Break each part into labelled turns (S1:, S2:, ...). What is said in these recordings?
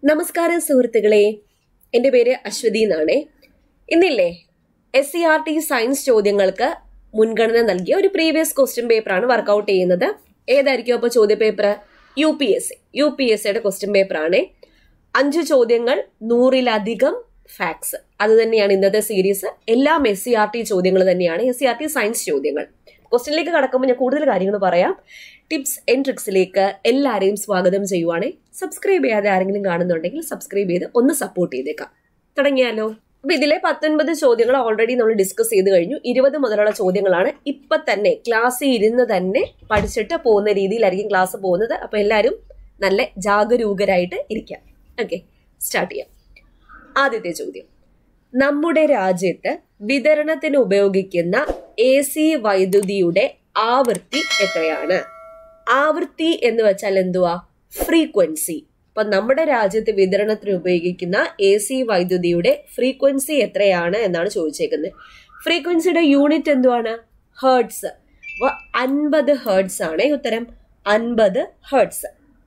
S1: നമസ്കാരം സുഹൃത്തുക്കളെ എൻ്റെ പേര് അശ്വതി എന്നാണേ ഇന്നില്ലേ S C R T science ചോദ്യങ്ങൾക്ക് മുൻഗണന നൽകിയ ഒരു പ്രീവിയസ് ക്വസ്റ്റ്യൻ പേപ്പറാണ് വർക്കൗട്ട് ചെയ്യുന്നത് ഏതായിരിക്കും അപ്പോൾ ചോദ്യ paper U P S C U P S സിയുടെ ക്വസ്റ്റ്യൻ പേപ്പറാണ് അഞ്ച് ചോദ്യങ്ങൾ നൂറിലധികം ഫാക്സ് അത് തന്നെയാണ് ഇന്നത്തെ സീരീസ് എല്ലാം എസ് സി ആർ ടി ചോദ്യങ്ങൾ തന്നെയാണ് S C R T science ചോദ്യങ്ങൾ ക്വസ്റ്റ്യനിലേക്ക് കടക്കുമ്പോൾ ഞാൻ കൂടുതൽ കാര്യങ്ങൾ പറയാം ടിപ്സ് ആൻഡ് ട്രിക്സിലേക്ക് എല്ലാവരെയും സ്വാഗതം ചെയ്യുവാണേ സബ്സ്ക്രൈബ് ചെയ്യാതെ ആരെങ്കിലും കാണുന്നുണ്ടെങ്കിൽ സബ്സ്ക്രൈബ് ചെയ്ത് ഒന്ന് സപ്പോർട്ട് ചെയ്തേക്കാം തുടങ്ങിയാലോ അപ്പൊ ഇതിലെ പത്തൊൻപത് ചോദ്യങ്ങൾ ഓൾറെഡി നമ്മൾ ഡിസ്കസ് ചെയ്ത് കഴിഞ്ഞു ഇരുപത് മുതലുള്ള ചോദ്യങ്ങളാണ് ഇപ്പൊ തന്നെ ക്ലാസ്സിൽ ഇരുന്ന് തന്നെ പഠിച്ചിട്ട് പോകുന്ന രീതിയിലായിരിക്കും ക്ലാസ് പോകുന്നത് അപ്പൊ എല്ലാവരും നല്ല ജാഗരൂകരായിട്ട് ഇരിക്കാം ഓക്കെ സ്റ്റാർട്ട് ചെയ്യാം ആദ്യത്തെ ചോദ്യം നമ്മുടെ രാജ്യത്ത് വിതരണത്തിന് ഉപയോഗിക്കുന്ന എ സി വൈദ്യുതിയുടെ ആവൃത്തി എത്രയാണ് ആവൃത്തി എന്ന് വെച്ചാൽ എന്തുവാ ഫ്രീക്വൻസി അപ്പൊ നമ്മുടെ രാജ്യത്ത് വിതരണത്തിന് ഉപയോഗിക്കുന്ന എ സി വൈദ്യുതിയുടെ ഫ്രീക്വൻസി എത്രയാണ് എന്നാണ് ചോദിച്ചേക്കുന്നത് ഫ്രീക്വൻസിയുടെ യൂണിറ്റ് എന്തുവാണ് ഹേർട്സ് അപ്പൊ അൻപത് ഹേർട്സ് ആണ് ഉത്തരം അൻപത് ഹേർട്സ്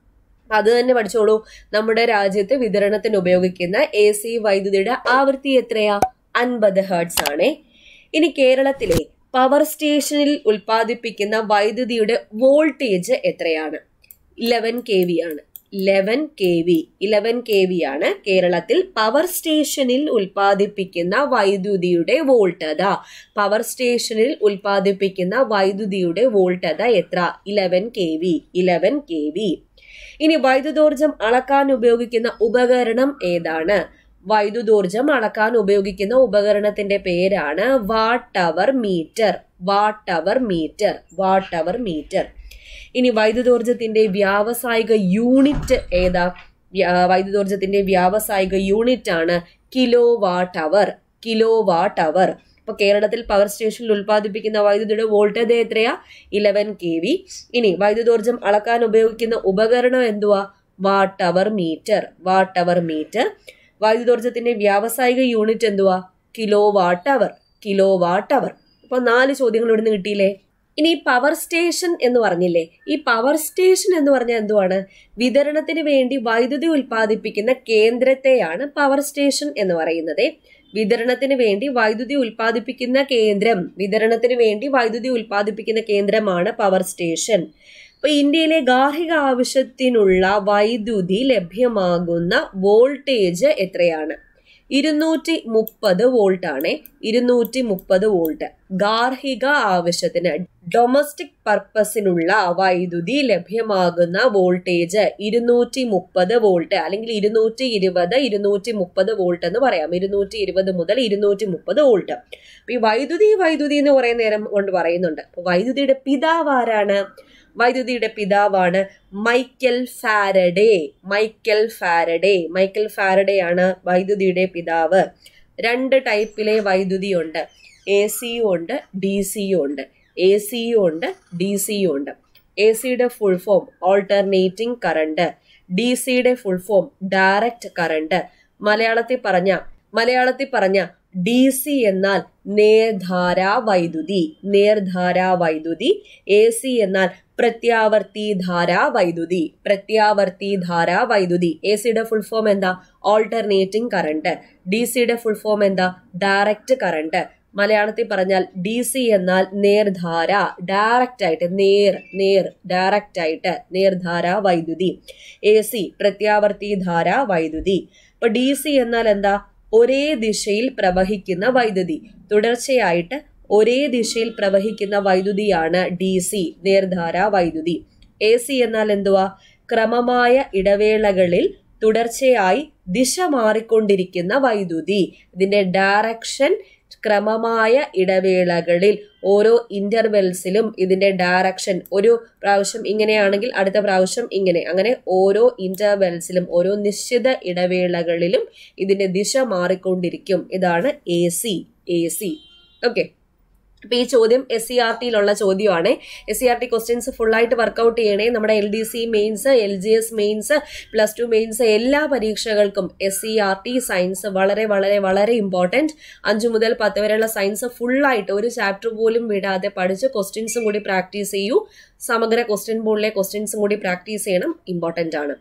S1: അത് തന്നെ പഠിച്ചോളൂ നമ്മുടെ രാജ്യത്ത് വിതരണത്തിന് ഉപയോഗിക്കുന്ന എ സി വൈദ്യുതിയുടെ ആവൃത്തി എത്രയാ അൻപത് ഹേർട്സ് ആണ് ഇനി കേരളത്തിലെ പവർ സ്റ്റേഷനിൽ ഉൽപ്പാദിപ്പിക്കുന്ന വൈദ്യുതിയുടെ വോൾട്ടേജ് എത്രയാണ് ഇലവൻ കെ വി ആണ് eleven K V eleven K V ആണ് കേരളത്തിൽ പവർ സ്റ്റേഷനിൽ ഉൽപ്പാദിപ്പിക്കുന്ന വൈദ്യുതിയുടെ വോൾട്ടത പവർ സ്റ്റേഷനിൽ ഉൽപ്പാദിപ്പിക്കുന്ന വൈദ്യുതിയുടെ വോൾട്ടത എത്ര eleven K V eleven K V ഇനി വൈദ്യുതോർജം അളക്കാൻ ഉപയോഗിക്കുന്ന ഉപകരണം ഏതാണ് വൈദ്യുതോർജം അളക്കാൻ ഉപയോഗിക്കുന്ന ഉപകരണത്തിന്റെ പേരാണ് watt hour metre watt hour metre watt hour meter ഇനി വൈദ്യുതോർജത്തിന്റെ വ്യാവസായിക യൂണിറ്റ് ഏതാ വൈദ്യുതോർജത്തിന്റെ വ്യാവസായിക യൂണിറ്റ് ആണ് kilo watt hour kilo watt hour ഇപ്പൊ കേരളത്തിൽ പവർ സ്റ്റേഷനിൽ ഉൽപ്പാദിപ്പിക്കുന്ന വൈദ്യുതിയുടെ വോൾട്ടേജ് എത്രയാ ഇലവൻ കെ വി ഇനി വൈദ്യുതോർജം അളക്കാൻ ഉപയോഗിക്കുന്ന ഉപകരണം എന്തുവാ watt hour metre watt hour metre വൈദ്യുതോർജത്തിന്റെ വ്യാവസായിക യൂണിറ്റ് എന്തുവാ kilo what hour kilo watt hour അപ്പൊ നാല് ചോദ്യങ്ങൾ ഇവിടുന്ന് കിട്ടിയില്ലേ ഇനി പവർ സ്റ്റേഷൻ എന്ന് പറഞ്ഞില്ലേ ഈ പവർ സ്റ്റേഷൻ എന്ന് പറഞ്ഞാൽ എന്തുവാണ് വിതരണത്തിന് വേണ്ടി വൈദ്യുതി ഉൽപ്പാദിപ്പിക്കുന്ന കേന്ദ്രത്തെയാണ് പവർ സ്റ്റേഷൻ എന്ന് പറയുന്നത് വിതരണത്തിന് വേണ്ടി വൈദ്യുതി ഉൽപ്പാദിപ്പിക്കുന്ന കേന്ദ്രം വിതരണത്തിന് വേണ്ടി വൈദ്യുതി ഉൽപ്പാദിപ്പിക്കുന്ന കേന്ദ്രമാണ് പവർ സ്റ്റേഷൻ അപ്പൊ ഇന്ത്യയിലെ ഗാർഹിക ആവശ്യത്തിനുള്ള വൈദ്യുതി ലഭ്യമാകുന്ന വോൾട്ടേജ് എത്രയാണ് ഇരുന്നൂറ്റി മുപ്പത് വോൾട്ട് ആണ് ഇരുന്നൂറ്റി മുപ്പത് വോൾട്ട് ഗാർഹിക ആവശ്യത്തിന് ഡൊമസ്റ്റിക് പർപ്പസിനുള്ള വൈദ്യുതി ലഭ്യമാകുന്ന വോൾട്ടേജ് ഇരുന്നൂറ്റി മുപ്പത് വോൾട്ട് അല്ലെങ്കിൽ ഇരുന്നൂറ്റി ഇരുപത് ഇരുന്നൂറ്റി മുപ്പത് വോൾട്ട് എന്ന് പറയാം ഇരുന്നൂറ്റി ഇരുപത് മുതൽ ഇരുന്നൂറ്റി മുപ്പത് വോൾട്ട് അപ്പൊ ഈ വൈദ്യുതി വൈദ്യുതി എന്ന് കുറെ നേരം കൊണ്ട് പറയുന്നുണ്ട് അപ്പൊ വൈദ്യുതിയുടെ പിതാവ് ആരാണ് വൈദ്യുതിയുടെ പിതാവാണ് Michael Faraday Michael Faraday Michael Faraday ആണ് വൈദ്യുതിയുടെ പിതാവ് രണ്ട് ടൈപ്പിലെ വൈദ്യുതി ഉണ്ട് എ സിയും ഉണ്ട് ഡി സിയും ഉണ്ട് എ സിയും ഉണ്ട് ഡി സിയും ഉണ്ട് എ സിയുടെ full form alternating current D സിയുടെ ഫുൾ ഫോം ഡയറക്റ്റ് കറണ്ട് മലയാളത്തിൽ പറഞ്ഞ മലയാളത്തിൽ പറഞ്ഞ ഡി സി എന്നാൽ നേർധാരാ വൈദ്യുതി നേർധാരാ വൈദ്യുതി എ സി എന്നാൽ പ്രത്യാവർത്തി ധാരാ വൈദ്യുതി പ്രത്യാവർത്തി ധാരാ വൈദ്യുതി എ സിയുടെ ഫുൾ ഫോം എന്താ ഓൾട്ടർനേറ്റിംഗ് കറണ്ട് ഡി സിയുടെ ഫുൾ ഫോം എന്താ ഡയറക്റ്റ് കറണ്ട് മലയാളത്തിൽ പറഞ്ഞാൽ ഡി സി എന്നാൽ നേർധാര ഡയറക്റ്റ് ആയിട്ട് നേർ നേർ ഡയറക്റ്റ് ആയിട്ട് നേർധാര വൈദ്യുതി എ സി പ്രത്യാവർത്തി ധാര വൈദ്യുതി അപ്പൊ ഡി സി എന്നാൽ എന്താ ഒരേ ദിശയിൽ പ്രവഹിക്കുന്ന വൈദ്യുതി തുടർച്ചയായിട്ട് ഒരേ ദിശയിൽ പ്രവഹിക്കുന്ന വൈദ്യുതിയാണ് ഡി സി നേർധാര വൈദ്യുതി എ സി എന്നാൽ എന്തുവാ ക്രമമായ ഇടവേളകളിൽ തുടർച്ചയായി ദിശ മാറിക്കൊണ്ടിരിക്കുന്ന വൈദ്യുതി ഇതിന്റെ ഡയറക്ഷൻ ക്രമമായ ഇടവേളകളിൽ ഓരോ ഇന്റർവെൽസിലും ഇതിന്റെ ഡയറക്ഷൻ ഒരു പ്രാവശ്യം ഇങ്ങനെയാണെങ്കിൽ അടുത്ത പ്രാവശ്യം ഇങ്ങനെ അങ്ങനെ ഓരോ ഇന്റർവെൽസിലും ഓരോ നിശ്ചിത ഇടവേളകളിലും ഇതിന്റെ ദിശ മാറിക്കൊണ്ടിരിക്കും ഇതാണ് A C A C okay അപ്പൊ ഈ ചോദ്യം എസ് സി ആർ ടിയിലുള്ള ചോദ്യമാണ് S C R T questions full ആയിട്ട് വർക്കൗട്ട് ചെയ്യണേ നമ്മുടെ L D C mains L G S mains plus two mains എല്ലാ പരീക്ഷകൾക്കും S C R T science വളരെ വളരെ വളരെ ഇമ്പോർട്ടൻറ്റ് അഞ്ചു മുതൽ പത്ത് വരെയുള്ള സയൻസ് ഫുള്ളായിട്ട് ഒരു ചാപ്റ്റർ പോലും വിടാതെ പഠിച്ച് ക്വസ്റ്റ്യൻസും കൂടി പ്രാക്ടീസ് ചെയ്യൂ സമഗ്ര ക്വസ്റ്റ്യൻ ബോർഡിലെ ക്വസ്റ്റ്യൻസും കൂടി പ്രാക്ടീസ് ചെയ്യണം ഇമ്പോർട്ടൻ്റ് ആണ്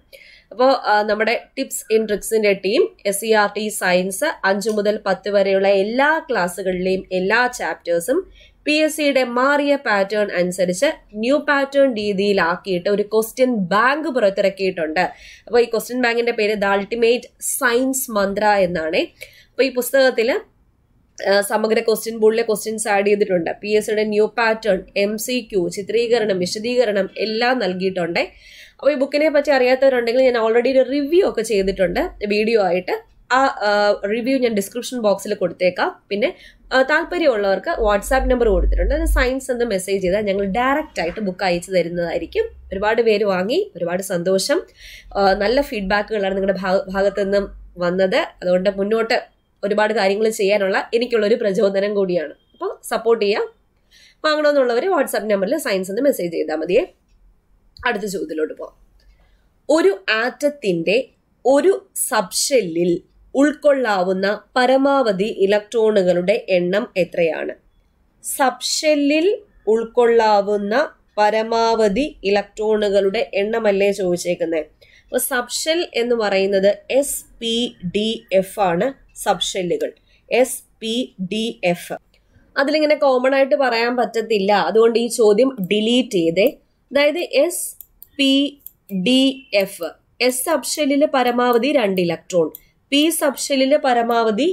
S1: അപ്പോൾ നമ്മുടെ ടിപ്സ് ഇൻ ട്രിക്സിന്റെ team S C R T science അഞ്ചു മുതൽ പത്ത് വരെയുള്ള എല്ലാ ക്ലാസ്സുകളിലെയും എല്ലാ ചാപ്റ്റേഴ്സും പി എസ് സിയുടെ മാറിയ പാറ്റേൺ അനുസരിച്ച് ന്യൂ പാറ്റേൺ രീതിയിലാക്കിയിട്ട് ഒരു ക്വസ്റ്റ്യൻ ബാങ്ക് പുറത്തിറക്കിയിട്ടുണ്ട് അപ്പോൾ ഈ ക്വസ്റ്റ്യൻ ബാങ്കിന്റെ പേര് ദ അൾട്ടിമേറ്റ് സയൻസ് മന്ത്ര എന്നാണ് അപ്പോൾ ഈ പുസ്തകത്തിൽ സമഗ്ര ക്വസ്റ്റ്യൻ ബോർഡിലെ ക്വസ്റ്റ്യൻസ് ആഡ് ചെയ്തിട്ടുണ്ട് പി എസ് സിയുടെ new pattern M C Q ചിത്രീകരണം വിശദീകരണം എല്ലാം നൽകിയിട്ടുണ്ട് അപ്പോൾ ഈ ബുക്കിനെ പറ്റി അറിയാത്തവരുണ്ടെങ്കിൽ ഞാൻ ഓൾറെഡി ഒരു റിവ്യൂ ഒക്കെ ചെയ്തിട്ടുണ്ട് വീഡിയോ ആയിട്ട് ആ റിവ്യൂ ഞാൻ ഡിസ്ക്രിപ്ഷൻ ബോക്സിൽ കൊടുത്തേക്കാം പിന്നെ താല്പര്യമുള്ളവർക്ക് വാട്സാപ്പ് നമ്പർ കൊടുത്തിട്ടുണ്ട് അത് സയൻസ് എന്ന് മെസ്സേജ് ചെയ്താൽ ഞങ്ങൾ ഡയറക്റ്റ് ആയിട്ട് ബുക്ക് അയച്ചു തരുന്നതായിരിക്കും ഒരുപാട് പേര് വാങ്ങി ഒരുപാട് സന്തോഷം നല്ല ഫീഡ്ബാക്കുകളാണ് നിങ്ങളുടെ ഭാഗത്തു നിന്നും വന്നത് അതുകൊണ്ട് മുന്നോട്ട് ഒരുപാട് കാര്യങ്ങൾ ചെയ്യാനുള്ള എനിക്കുള്ള ഒരു പ്രചോദനം കൂടിയാണ് അപ്പോൾ സപ്പോർട്ട് ചെയ്യാം വാങ്ങണമെന്നുള്ളവർ വാട്സാപ്പ് നമ്പറിൽ സയൻസ് എന്ന് മെസ്സേജ് ചെയ്താൽ മതിയേ അടുത്ത ചോദ്യത്തിലോട്ട് പോകാം ഒരു ആറ്റത്തിന്റെ ഒരു സബ്ഷെല്ലിൽ ഉൾക്കൊള്ളാവുന്ന പരമാവധി ഇലക്ട്രോണുകളുടെ എണ്ണം എത്രയാണ് സബ്ഷെല്ലിൽ ഉൾക്കൊള്ളാവുന്ന പരമാവധി ഇലക്ട്രോണുകളുടെ എണ്ണമല്ലേ ചോദിച്ചേക്കുന്നത് അപ്പോൾ സബ്ഷെൽ എന്ന് പറയുന്നത് എസ് പി ഡി എഫ് ആണ് സബ്ഷെല്ലുകൾ എസ് പി ഡി എഫ് അതിലിങ്ങനെ കോമൺ ആയിട്ട് പറയാൻ പറ്റത്തില്ല അതുകൊണ്ട് ഈ ചോദ്യം ഡിലീറ്റ് ചെയ്തേ അതായത് S P D F S സബ്ഷെല്ലില് പരമാവധി രണ്ട് ഇലക്ട്രോൺ പി സബ്ഷെല്ലില് പരമാവധി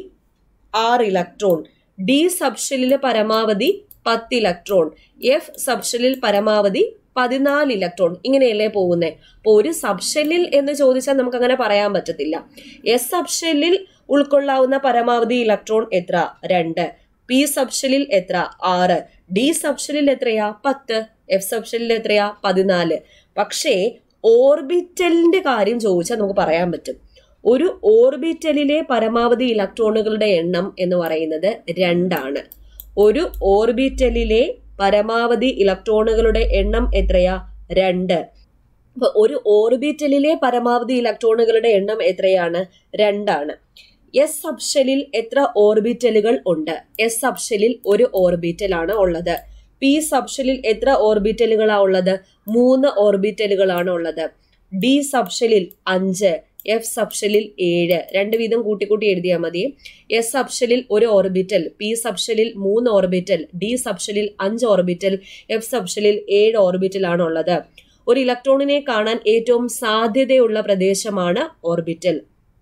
S1: ആറ് ഇലക്ട്രോൺ ഡി സബ്ഷെല്ലില് പരമാവധി പത്ത് ഇലക്ട്രോൺ എഫ് സബ്ഷെല്ലിൽ പരമാവധി പതിനാല് ഇലക്ട്രോൺ ഇങ്ങനെയല്ലേ പോകുന്നത് അപ്പോൾ ഒരു സബ്ഷെല്ലിൽ എന്ന് ചോദിച്ചാൽ നമുക്ക് അങ്ങനെ പറയാൻ പറ്റത്തില്ല എസ് സബ്ഷെല്ലിൽ ഉൾക്കൊള്ളാവുന്ന പരമാവധി ഇലക്ട്രോൺ എത്ര രണ്ട് പി സബ്ഷെല്ലിൽ എത്ര ആറ് ഡി സബ്ഷെല്ലിൽ എത്രയാ പത്ത് എഫ് സബ്ഷെല്ലിൽ എത്രയാ പതിനാല് പക്ഷേ ഓർബിറ്റലിന്റെ കാര്യം ചോദിച്ചാൽ നമുക്ക് പറയാൻ പറ്റും ഒരു ഓർബിറ്റലിലെ പരമാവധി ഇലക്ട്രോണുകളുടെ എണ്ണം എന്ന് പറയുന്നത് രണ്ടാണ് ഒരു ഓർബിറ്റലിലെ പരമാവധി ഇലക്ട്രോണുകളുടെ എണ്ണം എത്രയാ രണ്ട് അപ്പൊ ഒരു ഓർബിറ്റലിലെ പരമാവധി ഇലക്ട്രോണുകളുടെ എണ്ണം എത്രയാണ് രണ്ടാണ് എസ് സബ്ഷെലിൽ എത്ര ഓർബിറ്റലുകൾ ഉണ്ട് എസ് സബ്ഷെലിൽ ഒരു ഓർബിറ്റൽ ആണ് ഉള്ളത് പി സബ്ഷെലിൽ എത്ര ഓർബിറ്റലുകളാ ഉള്ളത് മൂന്ന് ഓർബിറ്റലുകളാണ് ഉള്ളത് ഡി സബ്ഷെലിൽ അഞ്ച് എഫ് സബ്ഷെലിൽ ഏഴ് രണ്ട് വീതം കൂട്ടിക്കൂട്ടി എഴുതിയാൽ മതി എസ് സബ്ഷെലിൽ ഒരു ഓർബിറ്റൽ പി സബ്ഷെലിൽ മൂന്ന് ഓർബിറ്റൽ ഡി സബ്ഷെലിൽ അഞ്ച് ഓർബിറ്റൽ എഫ് സബ്ഷെലിൽ ഏഴ് ഓർബിറ്റൽ ആണ് ഉള്ളത് ഒരു ഇലക്ട്രോണിനെ കാണാൻ ഏറ്റവും സാധ്യതയുള്ള പ്രദേശമാണ് ഓർബിറ്റൽ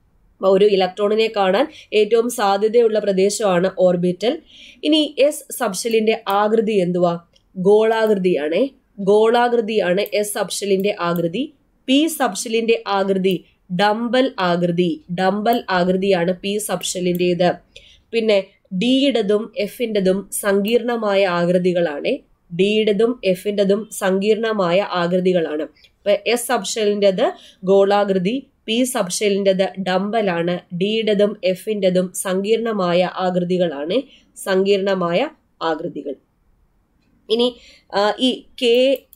S1: ഒരു ഇലക്ട്രോണിനെ കാണാൻ ഏറ്റവും സാധ്യതയുള്ള പ്രദേശമാണ് ഓർബിറ്റൽ ഇനി എസ് സബ്ഷെലിന്റെ ആകൃതി എന്തുവാ ഗോളാകൃതിയാണേ ഗോളാകൃതിയാണ് എസ് സബ്ഷെലിന്റെ ആകൃതി പി സബ്ഷെലിന്റെ ആകൃതി ഡംബൽ ആകൃതി ഡംബൽ ആകൃതിയാണ് പി സബ്ഷെലിൻ്റെത് പിന്നെ ഡിയുടേതും എഫിൻ്റെതും സങ്കീർണമായ ആകൃതികളാണ് ഡിയുടേതും എഫിൻ്റെതും സങ്കീർണമായ ആകൃതികളാണ് ഇപ്പൊ എസ് സബ്ഷെലിൻ്റെത് ഗോളാകൃതി പി സബ്ഷെലിൻ്റെത് ഡംബലാണ് ഡിയുടേതും എഫിൻ്റെതും സങ്കീർണമായ ആകൃതികളാണ് സങ്കീർണമായ ആകൃതികൾ ഇനി ഈ കെ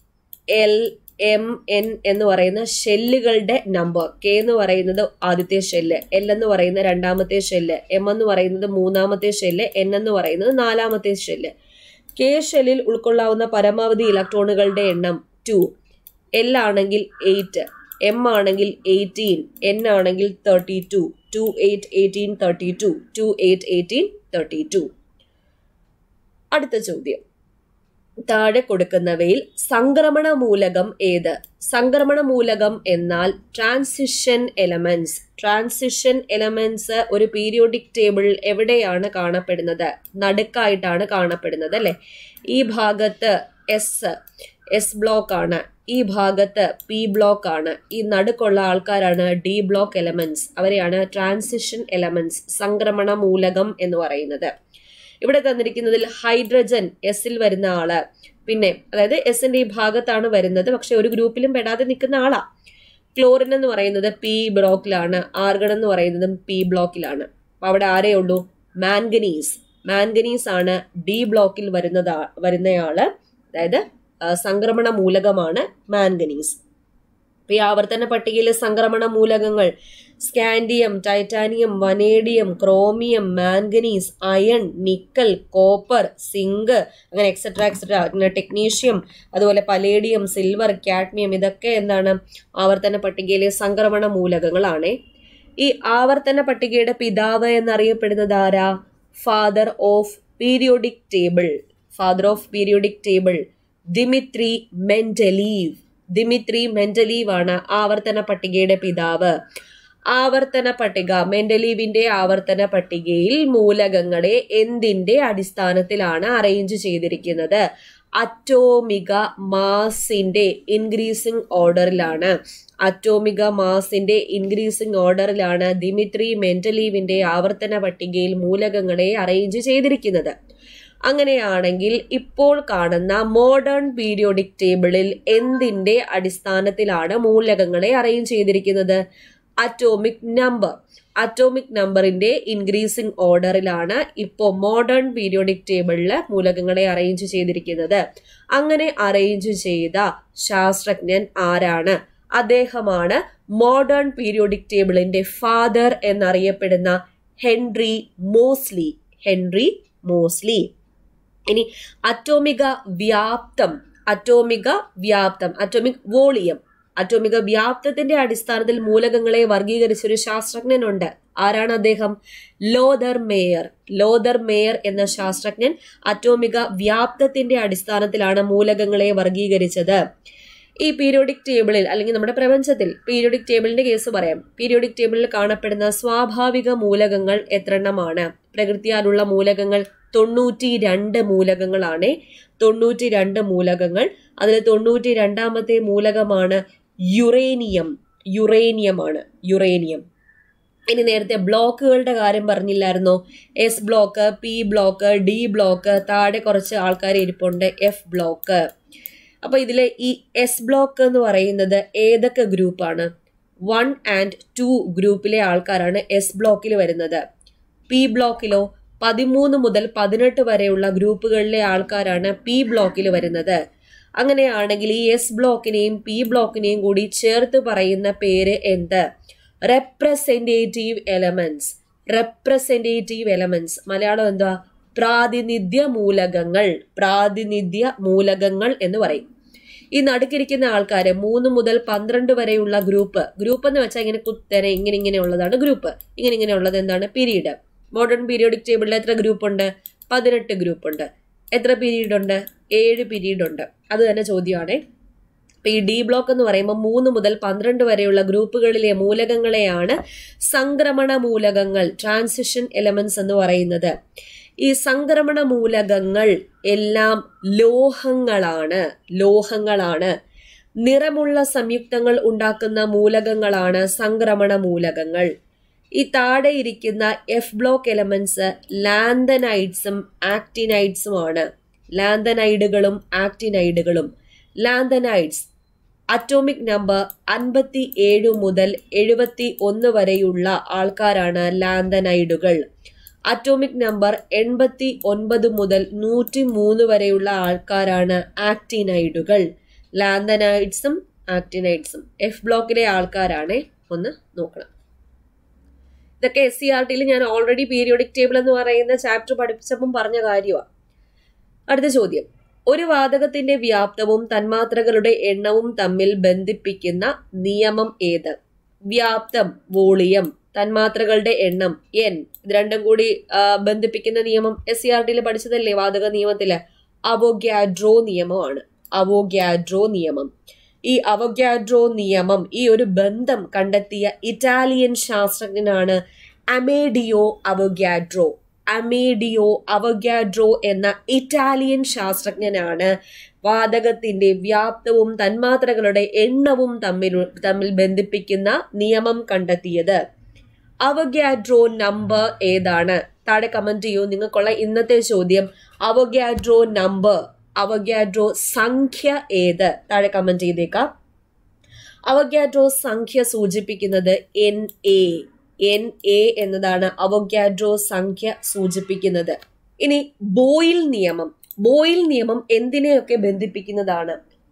S1: എൽ എം എൻ എന്ന് പറയുന്ന ഷെല്ലുകളുടെ നമ്പർ കെ എന്ന് പറയുന്നത് ആദ്യത്തെ ഷെല്ല് എൽ എന്ന് പറയുന്ന രണ്ടാമത്തെ ഷെല്ല് എം എന്ന് പറയുന്നത് മൂന്നാമത്തെ ഷെല്ല് എൻ എന്ന് പറയുന്നത് നാലാമത്തെ ഷെല്ല് കെ ഷെല്ലിൽ ഉൾക്കൊള്ളാവുന്ന പരമാവധി ഇലക്ട്രോണുകളുടെ എണ്ണം ടു എൽ ആണെങ്കിൽ എയ്റ്റ് എം ആണെങ്കിൽ എയ്റ്റീൻ എൻ ആണെങ്കിൽ thirty two two eight eighteen thirty two two eight eighteen thirty two അടുത്ത ചോദ്യം താഴെ കൊടുക്കുന്നവയിൽ സംക്രമണ മൂലകം ഏത് സംക്രമണ മൂലകം എന്നാൽ ട്രാൻസിഷൻ എലമെന്റ്സ് ട്രാൻസിഷൻ എലമെന്റ്സ് ഒരു പീരിയോഡിക് ടേബിൾ എവിടെയാണ് കാണപ്പെടുന്നത് നടുക്കായിട്ടാണ് കാണപ്പെടുന്നത് അല്ലെ ഈ ഭാഗത്ത് എസ് എസ് ബ്ലോക്ക് ആണ് ഈ ഭാഗത്ത് പി ബ്ലോക്ക് ആണ് ഈ നടുക്കുള്ള ആൾക്കാരാണ് ഡി ബ്ലോക്ക് എലമെന്റ്സ് അവരെയാണ് ട്രാൻസിഷൻ എലമെന്റ്സ് സംക്രമണ മൂലകം എന്ന് പറയുന്നത് ഇവിടെ തന്നിരിക്കുന്നതിൽ ഹൈഡ്രജൻ എസിൽ വരുന്ന ആള് പിന്നെ അതായത് എസിന്റെ ഈ ഭാഗത്താണ് വരുന്നത് പക്ഷെ ഒരു ഗ്രൂപ്പിലും പെടാതെ നിൽക്കുന്ന ആളാ ക്ലോറിൻ എന്ന് പറയുന്നത് പി ബ്ലോക്കിലാണ് ആർഗൺ എന്ന് പറയുന്നതും പി ബ്ലോക്കിലാണ് അപ്പൊ അവിടെ ആരേ ഉള്ളൂ മാൻഗനീസ് മാൻഗനീസ് ആണ് ഡി ബ്ലോക്കിൽ വരുന്നത് വരുന്നയാള് അതായത് സംക്രമണ മൂലകമാണ് മാൻഗനീസ് ഈ ആവർത്തന പട്ടികയിലെ സംക്രമണ മൂലകങ്ങൾ scandium titanium vanadium chromium manganese iron nickel copper zinc അങ്ങനെ എക്സെട്ര എക്സെട്ര അങ്ങനെ ടെക്നീഷ്യം അതുപോലെ പലേഡിയം സിൽവർ കാഡ്മിയം ഇതൊക്കെ എന്താണ് ആവർത്തന പട്ടികയിലെ സംക്രമണ മൂലകങ്ങളാണ് ഈ ആവർത്തന പട്ടികയുടെ പിതാവ് എന്നറിയപ്പെടുന്നത് ആരാ father of periodic table father of periodic table Dmitri Mendeleev Dmitri Mendeleev ആണ് ആവർത്തന പട്ടികയുടെ പിതാവ് ആവർത്തന പട്ടിക മെന്റലീവിന്റെ ആവർത്തന പട്ടികയിൽ മൂലകങ്ങളെ എന്തിന്റെ അടിസ്ഥാനത്തിലാണ് അറേഞ്ച് ചെയ്തിരിക്കുന്നത് അറ്റോമിക മാസിന്റെ ഇൻക്രീസിംഗ് ഓർഡറിലാണ് അറ്റോമിക മാസിന്റെ ഇൻക്രീസിംഗ് ഓർഡറിലാണ് ദിമിത്രി മെന്റലീവിന്റെ ആവർത്തന പട്ടികയിൽ മൂലകങ്ങളെ അറേഞ്ച് ചെയ്തിരിക്കുന്നത് അങ്ങനെയാണെങ്കിൽ ഇപ്പോൾ കാണുന്ന മോഡേൺ പീരിയോഡിക് ടേബിളിൽ എന്തിന്റെ അടിസ്ഥാനത്തിലാണ് മൂലകങ്ങളെ അറേഞ്ച് ചെയ്തിരിക്കുന്നത് അറ്റോമിക് നമ്പർ അറ്റോമിക് നമ്പറിന്റെ ഇൻക്രീസിംഗ് ഓർഡറിലാണ് ഇപ്പോൾ മോഡേൺ പീരിയോഡിക് ടേബിളിൽ മൂലകങ്ങളെ അറേഞ്ച് ചെയ്തിരിക്കുന്നത് അങ്ങനെ അറേഞ്ച് ചെയ്ത ശാസ്ത്രജ്ഞൻ ആരാണ് അദ്ദേഹമാണ് മോഡേൺ പീരിയോഡിക് ടേബിളിന്റെ ഫാദർ എന്നറിയപ്പെടുന്ന ഹെൻറി മോസ്ലി ഹെൻറി മോസ്ലി ഇനി അറ്റോമിക വ്യാപ്തം അറ്റോമിക വ്യാപ്തം അറ്റോമിക് വോളിയം അറ്റോമിക വ്യാപ്തത്തിന്റെ അടിസ്ഥാനത്തിൽ മൂലകങ്ങളെ വർഗീകരിച്ച ഒരു ശാസ്ത്രജ്ഞനുണ്ട് ആരാണ് അദ്ദേഹം ലോദർ മേയർ ലോദർ മേയർ എന്ന ശാസ്ത്രജ്ഞൻ അറ്റോമിക വ്യാപ്തത്തിന്റെ അടിസ്ഥാനത്തിലാണ് മൂലകങ്ങളെ വർഗീകരിച്ചത് ഈ പീരിയോഡിക് ടേബിളിൽ അല്ലെങ്കിൽ നമ്മുടെ പ്രപഞ്ചത്തിൽ പീരിയോഡിക് ടേബിളിന്റെ കേസ് പറയാം പീരിയോഡിക് ടേബിളിൽ കാണപ്പെടുന്ന സ്വാഭാവിക മൂലകങ്ങൾ എത്രണ്ണമാണ് പ്രകൃതിയാലുള്ള മൂലകങ്ങൾ തൊണ്ണൂറ്റി രണ്ട് മൂലകങ്ങളാണ് തൊണ്ണൂറ്റി രണ്ട് മൂലകങ്ങൾ അതിൽ തൊണ്ണൂറ്റി രണ്ടാമത്തെ മൂലകമാണ് യുറേനിയം യുറേനിയമാണ് യുറേനിയം ഇനി നേരത്തെ ബ്ലോക്കുകളുടെ കാര്യം പറഞ്ഞില്ലായിരുന്നോ S block P block D block താഴെ കുറച്ച് ആൾക്കാർ ഇരിപ്പുണ്ട് എഫ് ബ്ലോക്ക് അപ്പൊ ഇതിലെ ഈ എസ് ബ്ലോക്ക് എന്ന് പറയുന്നത് ഏതൊക്കെ ഗ്രൂപ്പാണ് വൺ ആൻഡ് ടു ഗ്രൂപ്പിലെ ആൾക്കാരാണ് എസ് ബ്ലോക്കിൽ വരുന്നത് പി ബ്ലോക്കിലോ പതിമൂന്ന് മുതൽ പതിനെട്ട് വരെയുള്ള ഗ്രൂപ്പുകളിലെ ആൾക്കാരാണ് പി ബ്ലോക്കിൽ വരുന്നത് അങ്ങനെയാണെങ്കിൽ ഈ എസ് ബ്ലോക്കിനെയും പി ബ്ലോക്കിനെയും കൂടി ചേർത്ത് പറയുന്ന പേര് എന്ത് representative elements representative elements Malayalam എന്താ പ്രാതിനിധ്യ മൂലകങ്ങൾ പ്രാതിനിധ്യ മൂലകങ്ങൾ എന്ന് പറയും ഈ നടുക്കിരിക്കുന്ന ആൾക്കാര് മൂന്ന് മുതൽ പന്ത്രണ്ട് വരെയുള്ള ഗ്രൂപ്പ് ഗ്രൂപ്പ് എന്ന് വെച്ചാൽ ഇങ്ങനെ കുത്തനെ ഇങ്ങനെ ഇങ്ങനെ ഉള്ളതാണ് ഗ്രൂപ്പ് ഇങ്ങനെ ഇങ്ങനെ ഉള്ളത് എന്താണ് പീരീഡ് മോഡേൺ പീരിയോഡിക് ടേബിളിൽ എത്ര ഗ്രൂപ്പ് ഉണ്ട് പതിനെട്ട് ഗ്രൂപ്പ് ഉണ്ട് എത്ര പീരീഡ് ഉണ്ട് ഏഴ് പീരീഡ് ഉണ്ട് അത് തന്നെ ചോദ്യമാണ് ഇപ്പൊ ഈ ഡി ബ്ലോക്ക് എന്ന് പറയുമ്പോൾ മൂന്ന് മുതൽ പന്ത്രണ്ട് വരെയുള്ള ഗ്രൂപ്പുകളിലെ മൂലകങ്ങളെയാണ് സംക്രമണ മൂലകങ്ങൾ ട്രാൻസിഷൻ എലമെന്റ്സ് എന്ന് പറയുന്നത് ഈ സംക്രമണ മൂലകങ്ങൾ എല്ലാം ലോഹങ്ങളാണ് ലോഹങ്ങളാണ് നിറമുള്ള സംയുക്തങ്ങൾ ഉണ്ടാക്കുന്ന മൂലകങ്ങളാണ് സംക്രമണ മൂലകങ്ങൾ ഈ താഴെ ഇരിക്കുന്ന എഫ് ബ്ലോക്ക് എലമെന്റ്സ് ലാന്തനൈഡ്സും ആക്ടിനൈഡ്സുമാണ് ലാന്തനൈഡുകളും ആക്ടിനൈഡുകളും ലാന്തനൈഡ്സ് അറ്റോമിക് നമ്പർ അൻപത്തി ഏഴ് മുതൽ എഴുപത്തി ഒന്ന് വരെയുള്ള ആൾക്കാരാണ് ലാന്തനൈഡുകൾ അറ്റോമിക് നമ്പർ എൺപത്തി ഒൻപത് മുതൽ നൂറ്റി മൂന്ന് വരെയുള്ള ആൾക്കാരാണ് ആക്ടിനൈഡുകൾ ലാന്തനൈഡ്സും ആക്ടിനൈഡ്സും എഫ് ബ്ലോക്കിലെ ആൾക്കാരാണ് ഒന്ന് നോക്കണം ഇതൊക്കെ എസ് സി ആർ ടിയിൽ ഞാൻ ഓൾറെഡി പീരിയോഡിക് ടേബിൾ എന്ന് പറയുന്ന ചാപ്റ്റർ പഠിപ്പിച്ചപ്പം പറഞ്ഞ കാര്യമാണ് അടുത്ത ചോദ്യം ഒരു വാതകത്തിന്റെ വ്യാപ്തവും തന്മാത്രകളുടെ എണ്ണവും തമ്മിൽ ബന്ധിപ്പിക്കുന്ന നിയമം ഏത് വ്യാപ്തം വോളിയം തന്മാത്രകളുടെ എണ്ണം എൻ ഇത് രണ്ടും കൂടി ബന്ധിപ്പിക്കുന്ന നിയമം എസ് സി ആർ ടിയിൽ പഠിച്ചതല്ലേ വാതക നിയമത്തില് അവോഗ്യാഡ്രോ നിയമമാണ് അവോഗ്യാഡ്രോ നിയമം ഈ അവോഗ്യാഡ്രോ നിയമം ഈ ഒരു ബന്ധം കണ്ടെത്തിയ ഇറ്റാലിയൻ ശാസ്ത്രജ്ഞനാണ് അമേഡിയോ അവോഗ്യാഡ്രോ അമേഡിയോ അവഗ്യാഡ്രോ എന്ന ഇറ്റാലിയൻ ശാസ്ത്രജ്ഞനാണ് വാതകത്തിന്റെ വ്യാപ്തവും തന്മാത്രകളുടെ എണ്ണവും തമ്മിൽ തമ്മിൽ ബന്ധിപ്പിക്കുന്ന നിയമം കണ്ടെത്തിയത് അവഗ്യാഡ്രോ നമ്പർ ഏതാണ് താഴെ കമന്റ് ചെയ്യൂ നിങ്ങൾക്കുള്ള ഇന്നത്തെ ചോദ്യം അവഗ്യാഡ്രോ നമ്പർ അവഗ്യാഡ്രോ സംഖ്യ ഏത് താഴെ കമന്റ് ചെയ്തേക്കാം അവഗ്യാഡ്രോ സംഖ്യ സൂചിപ്പിക്കുന്നത് എൻ എ എൻ എ എന്നതാണ് അവഗ്യാഡ്രോ സംഖ്യ സൂചിപ്പിക്കുന്നത് ഇനി ബോയിൽ നിയമം ബോയിൽ നിയമം എന്തിനെയൊക്കെ ബന്ധിപ്പിക്കുന്നതാണ്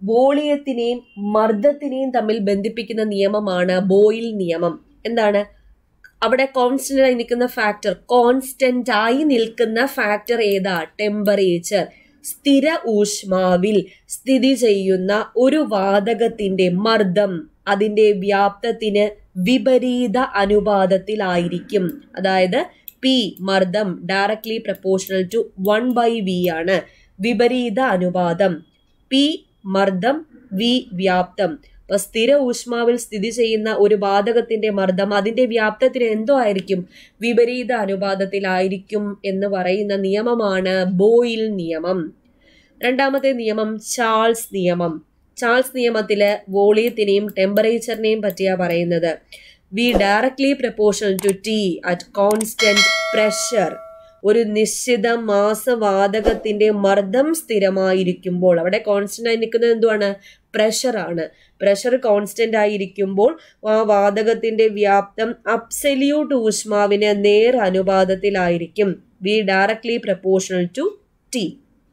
S1: വോളിയത്തിനെയും മർദ്ദത്തിനെയും തമ്മിൽ ബന്ധിപ്പിക്കുന്ന നിയമമാണ് ബോയിൽ നിയമം എന്താണ് അവിടെ കോൺസ്റ്റന്റ് ആയി നിൽക്കുന്ന ഫാക്ടർ കോൺസ്റ്റന്റ് ആയി നിൽക്കുന്ന ഫാക്ടർ ഏതാ ടെമ്പറേച്ചർ സ്ഥിര ഊഷ്മാവിൽ സ്ഥിതി ചെയ്യുന്ന ഒരു വാതകത്തിന്റെ മർദ്ദം അതിന്റെ വ്യാപ്തത്തിന് വിപരീത അനുപാതത്തിലായിരിക്കും അതായത് പി മർദ്ദം directly proportional to one by V ആണ് വിപരീത അനുപാതം പി മർദ്ദം വി വ്യാപ്തം അപ്പൊ സ്ഥിര ഊഷ്മാവിൽ സ്ഥിതി ചെയ്യുന്ന ഒരു വാതകത്തിന്റെ മർദ്ദം അതിന്റെ വ്യാപ്തത്തിന് എന്തോ ആയിരിക്കും വിപരീത അനുപാതത്തിലായിരിക്കും എന്ന് പറയുന്ന നിയമമാണ് ബോയിൽ നിയമം രണ്ടാമത്തെ നിയമം ചാൾസ് നിയമം ചാൾസ് നിയമത്തില് വോളിയത്തിനെയും ടെമ്പറേച്ചറിനെയും പറ്റിയാ പറയുന്നത് V directly proportional to T at constant pressure ഒരു നിശ്ചിത മാസവാതകത്തിന്റെ മർദ്ദം സ്ഥിരമായിരിക്കുമ്പോൾ അവിടെ കോൺസ്റ്റന്റ് ആയി നിൽക്കുന്നത് എന്തുവാണ് പ്രഷർ ആണ് പ്രഷർ കോൺസ്റ്റന്റ് ആയിരിക്കുമ്പോൾ ആ വാതകത്തിന്റെ വ്യാപ്തം അബ്സല്യൂട്ട് ഊഷ്മാവിന് നേർ അനുപാതത്തിലായിരിക്കും V directly proportional to T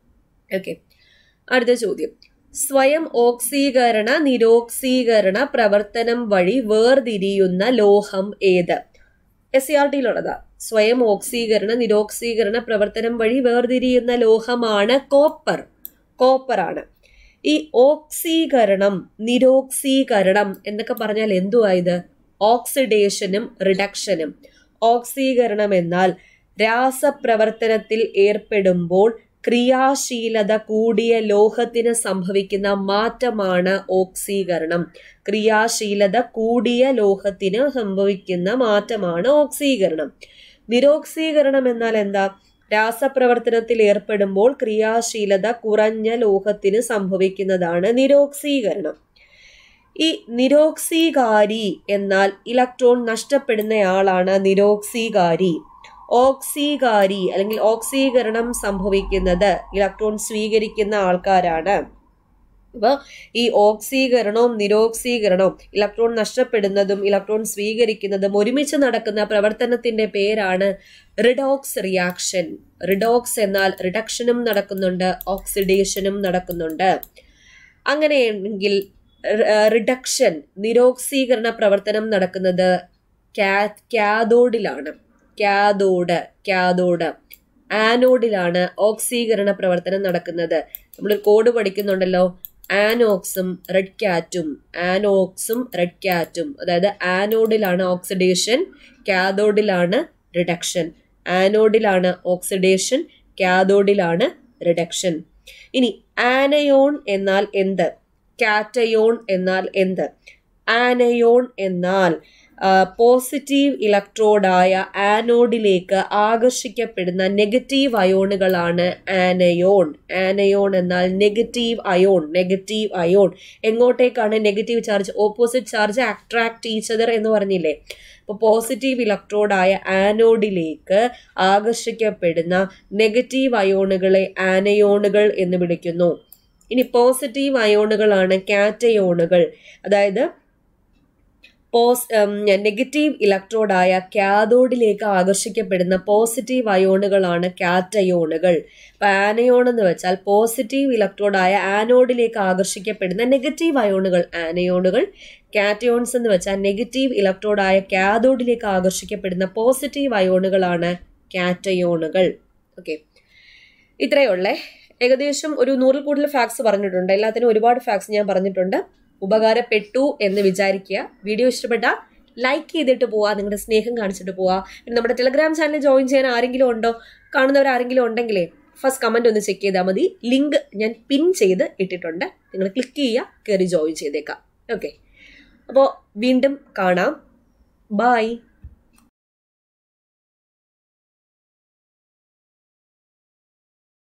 S1: okay അടുത്ത ചോദ്യം സ്വയം ഓക്സീകരണ നിരോക്സീകരണ പ്രവർത്തനം വഴി വേർതിരിയുന്ന ലോഹം ഏത് എസ് സി ആർ ടിയിലുള്ളതാ സ്വയം ഓക്സീകരണ നിരോക്സീകരണ പ്രവർത്തനം വഴി വേർതിരിയുന്ന ലോഹമാണ് കോപ്പർ കോപ്പർ ആണ് ഈ ഓക്സീകരണം നിരോക്സീകരണം എന്നൊക്കെ പറഞ്ഞാൽ എന്തുവായത് ഓക്സിഡേഷനും റിഡക്ഷനും ഓക്സീകരണം എന്നാൽ രാസപ്രവർത്തനത്തിൽ ഏർപ്പെടുമ്പോൾ ക്രിയാശീലത കൂടിയ ലോഹത്തിന് സംഭവിക്കുന്ന മാറ്റമാണ് ഓക്സീകരണം ക്രിയാശീലത കൂടിയ ലോഹത്തിന് സംഭവിക്കുന്ന മാറ്റമാണ് ഓക്സീകരണം നിരോക്സീകരണം എന്നാൽ എന്താ രാസപ്രവർത്തനത്തിൽ ഏർപ്പെടുമ്പോൾ ക്രിയാശീലത കുറഞ്ഞ ലോഹത്തിന് സംഭവിക്കുന്നതാണ് നിരോക്സീകരണം ഈ നിരോക്സീകാരി എന്നാൽ ഇലക്ട്രോൺ നഷ്ടപ്പെടുന്നയാളാണ് നിരോക്സീകാരി ഓക്സീകാരി അല്ലെങ്കിൽ ഓക്സീകരണം സംഭവിക്കുന്നത് ഇലക്ട്രോൺ സ്വീകരിക്കുന്ന ആൾക്കാരാണ് അപ്പോൾ ഈ ഓക്സീകരണവും നിരോക്സീകരണവും ഇലക്ട്രോൺ നഷ്ടപ്പെടുന്നതും ഇലക്ട്രോൺ സ്വീകരിക്കുന്നതും ഒരുമിച്ച് നടക്കുന്ന പ്രവർത്തനത്തിന്റെ പേരാണ് റിഡോക്സ് റിയാക്ഷൻ റിഡോക്സ് എന്നാൽ റിഡക്ഷനും നടക്കുന്നുണ്ട് ഓക്സിഡേഷനും നടക്കുന്നുണ്ട് അങ്ങനെയെങ്കിൽ റിഡക്ഷൻ നിരോക്സീകരണ പ്രവർത്തനം നടക്കുന്നത് കാഥോഡിലാണ് കാഥോഡ് കാഥോഡ് ആനോഡിലാണ് ഓക്സീകരണ പ്രവർത്തനം നടക്കുന്നത് നമ്മളൊരു കോഡ് പഠിക്കുന്നുണ്ടല്ലോ ആനോക്സും റെഡ് കാറ്റും ആനോക്സും റെഡ് കാറ്റും അതായത് ആനോഡിലാണ് ഓക്സിഡേഷൻ കാഥോഡിലാണ് റിഡക്ഷൻ ആനോഡിലാണ് ഓക്സിഡേഷൻ കാഥോഡിലാണ് റിഡക്ഷൻ ഇനി ആനയോൺ എന്നാൽ എന്ത് കാറ്റയോൺ എന്നാൽ എന്ത് ആനയോൺ എന്നാൽ പോസിറ്റീവ് ഇലക്ട്രോഡായ ആനോഡിലേക്ക് ആകർഷിക്കപ്പെടുന്ന നെഗറ്റീവ് അയോണുകളാണ് ആനയോൺ ആനയോൺ എന്നാൽ നെഗറ്റീവ് അയോൺ നെഗറ്റീവ് അയോൺ എങ്ങോട്ടേക്കാണ് negative charge opposite charge attract each other എന്ന് പറഞ്ഞില്ലേ അപ്പോൾ പോസിറ്റീവ് ഇലക്ട്രോഡായ ആനോഡിലേക്ക് ആകർഷിക്കപ്പെടുന്ന നെഗറ്റീവ് അയോണുകളെ ആനയോണുകൾ എന്ന് വിളിക്കുന്നു ഇനി പോസിറ്റീവ് അയോണുകളാണ് കാറ്റയോണുകൾ അതായത് പോസ് നെഗറ്റീവ് ഇലക്ട്രോഡായ കാഥോഡിലേക്ക് ആകർഷിക്കപ്പെടുന്ന പോസിറ്റീവ് അയോണുകളാണ് കാറ്റയോണുകൾ അപ്പൊ ആനയോൺ എന്ന് വെച്ചാൽ പോസിറ്റീവ് ഇലക്ട്രോഡായ ആനോഡിലേക്ക് ആകർഷിക്കപ്പെടുന്ന നെഗറ്റീവ് അയോണുകൾ ആനയോണുകൾ കാറ്റയോൺസ് എന്ന് വെച്ചാൽ നെഗറ്റീവ് ഇലക്ട്രോഡായ കാഥോഡിലേക്ക് ആകർഷിക്കപ്പെടുന്ന പോസിറ്റീവ് അയോണുകളാണ് കാറ്റയോണുകൾ ഓക്കെ ഇത്രയേ ഉള്ളേ ഏകദേശം ഒരു നൂറിൽ കൂടുതൽ ഫാക്സ് പറഞ്ഞിട്ടുണ്ട് എല്ലാത്തിനും ഒരുപാട് ഫാക്സ് ഞാൻ പറഞ്ഞിട്ടുണ്ട് ഉപകാരപ്പെട്ടു എന്ന് വിചാരിക്കുക വീഡിയോ ഇഷ്ടപ്പെട്ട ലൈക്ക് ചെയ്തിട്ട് പോവാ നിങ്ങളുടെ സ്നേഹം കാണിച്ചിട്ട് പോവാ പിന്നെ നമ്മുടെ ടെലഗ്രാം ചാനൽ ജോയിൻ ചെയ്യാൻ ആരെങ്കിലും ഉണ്ടോ കാണുന്നവർ ആരെങ്കിലും ഉണ്ടെങ്കിലേ ഫസ്റ്റ് കമന്റ് ഒന്ന് ചെക്ക് ചെയ്താൽ മതി ലിങ്ക് ഞാൻ പിൻ ചെയ്ത് ഇട്ടിട്ടുണ്ട് നിങ്ങൾ ക്ലിക്ക് ചെയ്യുക കയറി ജോയിൻ ചെയ്തേക്കാം ഓക്കെ അപ്പോൾ വീണ്ടും കാണാം ബായ്